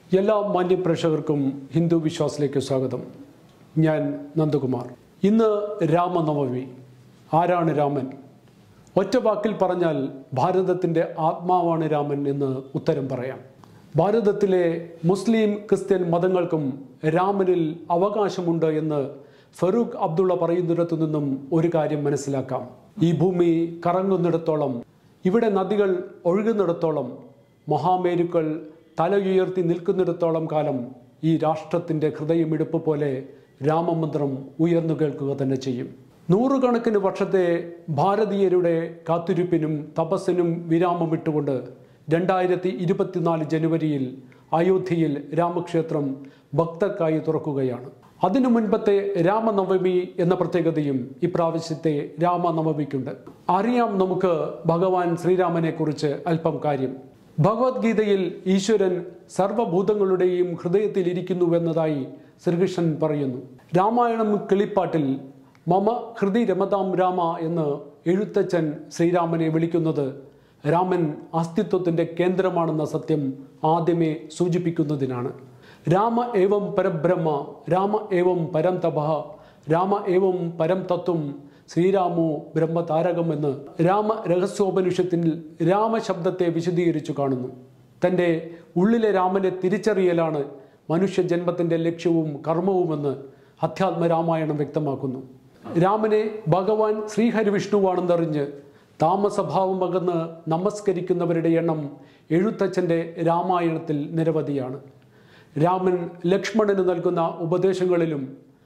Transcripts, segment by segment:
എല്ലാ മാന്യപ്രേക്ഷകർക്കും ഹിന്ദു വിശ്വാസിലേക്ക് സ്വാഗതം ഞാൻ നന്ദകുമാർ ഇന്ന് രാമനവമി ആരാണ് രാമൻ ഒറ്റ വാക്കിൽ പറഞ്ഞാൽ ഭാരതത്തിൻ്റെ ആത്മാവാണ് രാമൻ എന്ന് ഉത്തരം പറയാം ഭാരതത്തിലെ മുസ്ലിം ക്രിസ്ത്യൻ മതങ്ങൾക്കും രാമനിൽ അവകാശമുണ്ട് എന്ന് ഫറൂഖ് അബ്ദുള്ള പറയുന്നിടത്തു നിന്നും ഒരു കാര്യം മനസ്സിലാക്കാം ഈ ഭൂമി കറങ്ങുന്നിടത്തോളം ഇവിടെ നദികൾ ഒഴുകുന്നിടത്തോളം മഹാമേരുക്കൾ തലയുയർത്തി നിൽക്കുന്നിടത്തോളം കാലം ഈ രാഷ്ട്രത്തിൻ്റെ ഹൃദയമിടുപ്പ് പോലെ രാമമന്ത്രം ഉയർന്നു കേൾക്കുക തന്നെ ചെയ്യും നൂറുകണക്കിന് വർഷത്തെ ഭാരതീയരുടെ കാത്തിരിപ്പിനും തപസ്സിനും വിരാമമിട്ടുകൊണ്ട് രണ്ടായിരത്തി ഇരുപത്തിനാല് ജനുവരിയിൽ അയോധ്യയിൽ രാമക്ഷേത്രം ഭക്തർക്കായി തുറക്കുകയാണ് അതിനു മുൻപത്തെ രാമനവമി എന്ന പ്രത്യേകതയും ഇപ്രാവശ്യത്തെ രാമനവമിക്കുണ്ട് അറിയാം നമുക്ക് ഭഗവാൻ ശ്രീരാമനെ കുറിച്ച് അല്പം കാര്യം ഭഗവത്ഗീതയിൽ ഈശ്വരൻ സർവഭൂതങ്ങളുടെയും ഹൃദയത്തിൽ ഇരിക്കുന്നുവെന്നതായി ശ്രീകൃഷ്ണൻ പറയുന്നു രാമായണം കിളിപ്പാട്ടിൽ മമ ഹൃദി രമതാം രാമ എന്ന് എഴുത്തച്ഛൻ ശ്രീരാമനെ വിളിക്കുന്നത് രാമൻ അസ്തിത്വത്തിൻ്റെ കേന്ദ്രമാണെന്ന സത്യം ആദ്യമേ സൂചിപ്പിക്കുന്നതിനാണ് രാമ ഏവം പരബ്രഹ്മ രാമ ഏവം പരം തപ രാമ ഏവം പരം തത്വം ശ്രീരാമോ ബ്രഹ്മതാരകം എന്ന് രാമ രഹസ്യോപനിഷത്തിൽ രാമശബ്ദത്തെ വിശദീകരിച്ചു കാണുന്നു തൻ്റെ ഉള്ളിലെ രാമനെ തിരിച്ചറിയലാണ് മനുഷ്യജന്മത്തിൻ്റെ ലക്ഷ്യവും കർമ്മവുമെന്ന് അധ്യാത്മരാമായണം വ്യക്തമാക്കുന്നു രാമനെ ഭഗവാൻ ശ്രീഹരിവിഷ്ണുവാണെന്നറിഞ്ഞ് താമസഭാവം അകന്ന് നമസ്കരിക്കുന്നവരുടെ എണ്ണം എഴുത്തച്ഛൻ്റെ രാമായണത്തിൽ നിരവധിയാണ് രാമൻ ലക്ഷ്മണന് നൽകുന്ന ഉപദേശങ്ങളിലും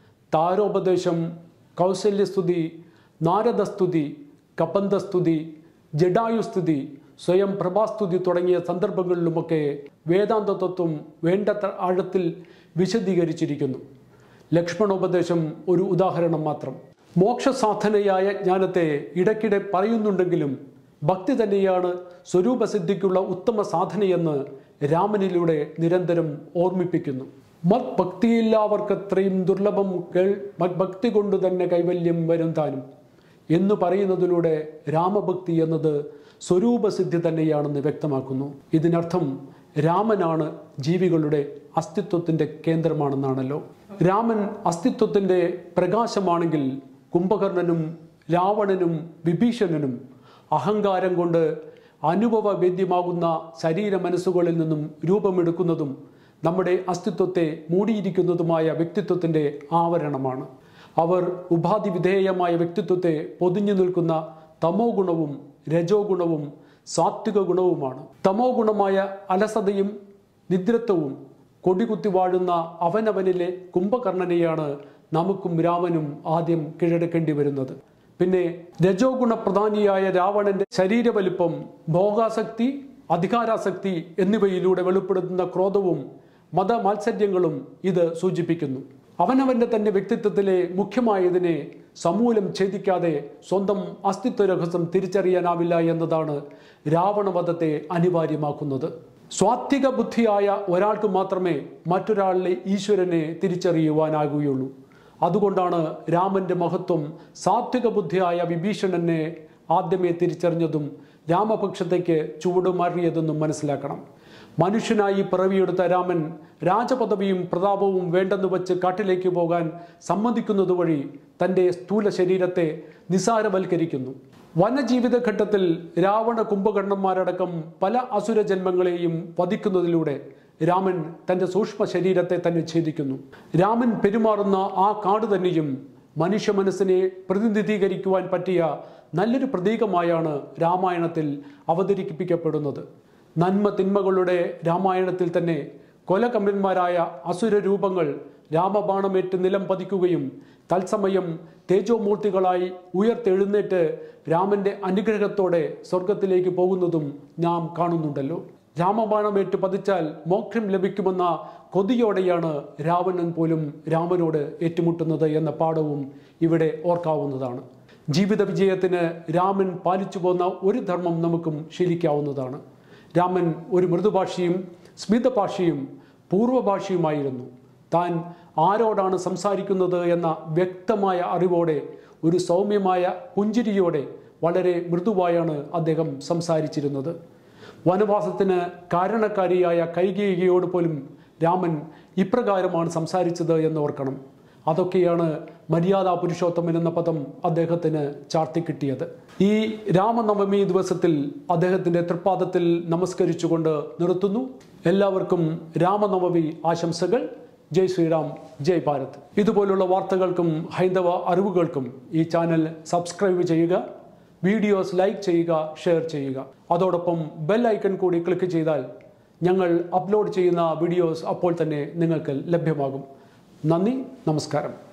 താരോപദേശം കൗസല്യസ്തുതി നാരദസ്തുതി കപന്തസ്തുതി ജഡായുസ്തുതി സ്വയം പ്രഭാസ്തുതി തുടങ്ങിയ സന്ദർഭങ്ങളിലുമൊക്കെ വേദാന്ത തത്വം വേണ്ടത്ര ആഴത്തിൽ വിശദീകരിച്ചിരിക്കുന്നു ലക്ഷ്മണോപദേശം ഒരു ഉദാഹരണം മാത്രം മോക്ഷസാധനയായ ജ്ഞാനത്തെ ഇടയ്ക്കിടെ പറയുന്നുണ്ടെങ്കിലും ഭക്തി തന്നെയാണ് സ്വരൂപസിദ്ധിക്കുള്ള ഉത്തമ സാധനയെന്ന് രാമനിലൂടെ നിരന്തരം ഓർമ്മിപ്പിക്കുന്നു മത് ഭക്തിയില്ലാവർക്കത്രയും ദുർലഭം കേൾ മത്ഭക്തി കൊണ്ട് തന്നെ കൈവല്യം വരും താനും എന്ന് പറയുന്നതിലൂടെ രാമഭക്തി എന്നത് സ്വരൂപസിദ്ധി തന്നെയാണെന്ന് വ്യക്തമാക്കുന്നു ഇതിനർത്ഥം രാമനാണ് ജീവികളുടെ അസ്തിത്വത്തിൻ്റെ കേന്ദ്രമാണെന്നാണല്ലോ രാമൻ അസ്തിത്വത്തിൻ്റെ പ്രകാശമാണെങ്കിൽ കുംഭകർണനും രാവണനും വിഭീഷണനും അഹങ്കാരം കൊണ്ട് അനുഭവവേദ്യമാകുന്ന ശരീര മനസ്സുകളിൽ നിന്നും രൂപമെടുക്കുന്നതും നമ്മുടെ അസ്തിത്വത്തെ മൂടിയിരിക്കുന്നതുമായ വ്യക്തിത്വത്തിൻ്റെ ആവരണമാണ് അവർ ഉപാധി വിധേയമായ വ്യക്തിത്വത്തെ പൊതിഞ്ഞു നിൽക്കുന്ന തമോ ഗുണവും രജോ ഗുണവും സാത്വിക ഗുണവുമാണ് തമോ ഗുണമായ അലസതയും നിദ്രത്വവും കൊടികുത്തി വാഴുന്ന അവനവനിലെ കുംഭകർണനെയാണ് നമുക്കും രാമനും ആദ്യം കീഴടക്കേണ്ടി വരുന്നത് പിന്നെ രജോ ഗുണപ്രധാനിയായ രാവണന്റെ ശരീരവലുപ്പം ഭോഗാസക്തി അധികാരാസക്തി എന്നിവയിലൂടെ വെളിപ്പെടുത്തുന്ന ക്രോധവും മതമാത്സര്യങ്ങളും ഇത് സൂചിപ്പിക്കുന്നു അവനവന്റെ തന്നെ വ്യക്തിത്വത്തിലെ മുഖ്യമായതിനെ സമൂലം ഛേദിക്കാതെ സ്വന്തം അസ്തിത്വ രഹസ്യം തിരിച്ചറിയാനാവില്ല എന്നതാണ് രാവണവധത്തെ അനിവാര്യമാക്കുന്നത് സ്വാത്വിക ബുദ്ധിയായ ഒരാൾക്ക് മാത്രമേ മറ്റൊരാളിലെ ഈശ്വരനെ തിരിച്ചറിയുവാനാകുകയുള്ളൂ അതുകൊണ്ടാണ് രാമന്റെ മഹത്വം സാത്വിക ബുദ്ധിയായ വിഭീഷണനെ ആദ്യമേ തിരിച്ചറിഞ്ഞതും രാമപക്ഷത്തേക്ക് ചുവടുമാറിയതെന്നും മനസ്സിലാക്കണം മനുഷ്യനായി പിറവിയെടുത്ത രാമൻ രാജപദവിയും പ്രതാപവും വേണ്ടെന്ന് വച്ച് കാട്ടിലേക്ക് പോകാൻ സമ്മതിക്കുന്നത് വഴി തൻ്റെ സ്ഥൂല ശരീരത്തെ നിസാരവൽക്കരിക്കുന്നു വനജീവിത ഘട്ടത്തിൽ രാവണ കുംഭകർണന്മാരടക്കം പല അസുര ജന്മങ്ങളെയും വധിക്കുന്നതിലൂടെ രാമൻ തൻ്റെ സൂക്ഷ്മ ശരീരത്തെ തന്നെ ഛേദിക്കുന്നു രാമൻ പെരുമാറുന്ന ആ കാട് തന്നെയും മനുഷ്യ മനസ്സിനെ പ്രതിനിധീകരിക്കുവാൻ പറ്റിയ നല്ലൊരു പ്രതീകമായാണ് രാമായണത്തിൽ അവതരിപ്പിക്കപ്പെടുന്നത് നന്മ തിന്മകളുടെ രാമായണത്തിൽ തന്നെ കൊലകമ്പന്മാരായ അസുര രൂപങ്ങൾ രാമബാണമേറ്റ് നിലം പതിക്കുകയും തത്സമയം തേജോമൂർത്തികളായി ഉയർത്തെഴുന്നേറ്റ് രാമന്റെ അനുഗ്രഹത്തോടെ സ്വർഗത്തിലേക്ക് പോകുന്നതും നാം കാണുന്നുണ്ടല്ലോ രാമബാണമേറ്റ് പതിച്ചാൽ മോക്ഷം ലഭിക്കുമെന്ന കൊതിയോടെയാണ് രാവണൻ പോലും രാമനോട് ഏറ്റുമുട്ടുന്നത് എന്ന പാഠവും ഇവിടെ ഓർക്കാവുന്നതാണ് ജീവിത വിജയത്തിന് രാമൻ പാലിച്ചു പോന്ന ഒരു ധർമ്മം നമുക്കും ശീലിക്കാവുന്നതാണ് രാമൻ ഒരു മൃദുഭാഷയും സ്മിതഭാഷയും പൂർവഭാഷയുമായിരുന്നു താൻ ആരോടാണ് സംസാരിക്കുന്നത് എന്ന വ്യക്തമായ അറിവോടെ ഒരു സൗമ്യമായ പുഞ്ചിരിയോടെ വളരെ മൃദുവായാണ് അദ്ദേഹം സംസാരിച്ചിരുന്നത് വനവാസത്തിന് കാരണക്കാരിയായ കൈകേയിയോട് പോലും രാമൻ ഇപ്രകാരമാണ് സംസാരിച്ചത് എന്ന് ഓർക്കണം അതൊക്കെയാണ് മര്യാദാ പുരുഷോത്തമൻ എന്ന പദം അദ്ദേഹത്തിന് ചാർത്തി കിട്ടിയത് ഈ രാമനവമി ദിവസത്തിൽ അദ്ദേഹത്തിൻ്റെ തൃപ്പാദത്തിൽ നമസ്കരിച്ചുകൊണ്ട് നിർത്തുന്നു എല്ലാവർക്കും രാമനവമി ആശംസകൾ ജയ് ശ്രീറാം ജയ് ഭാരത് ഇതുപോലുള്ള വാർത്തകൾക്കും ഹൈന്ദവ അറിവുകൾക്കും ഈ ചാനൽ സബ്സ്ക്രൈബ് ചെയ്യുക വീഡിയോസ് ലൈക്ക് ചെയ്യുക ഷെയർ ചെയ്യുക അതോടൊപ്പം ബെൽ ഐക്കൺ കൂടി ക്ലിക്ക് ചെയ്താൽ ഞങ്ങൾ അപ്ലോഡ് ചെയ്യുന്ന വീഡിയോസ് അപ്പോൾ തന്നെ നിങ്ങൾക്ക് ലഭ്യമാകും നന്ദി നമസ്കാരം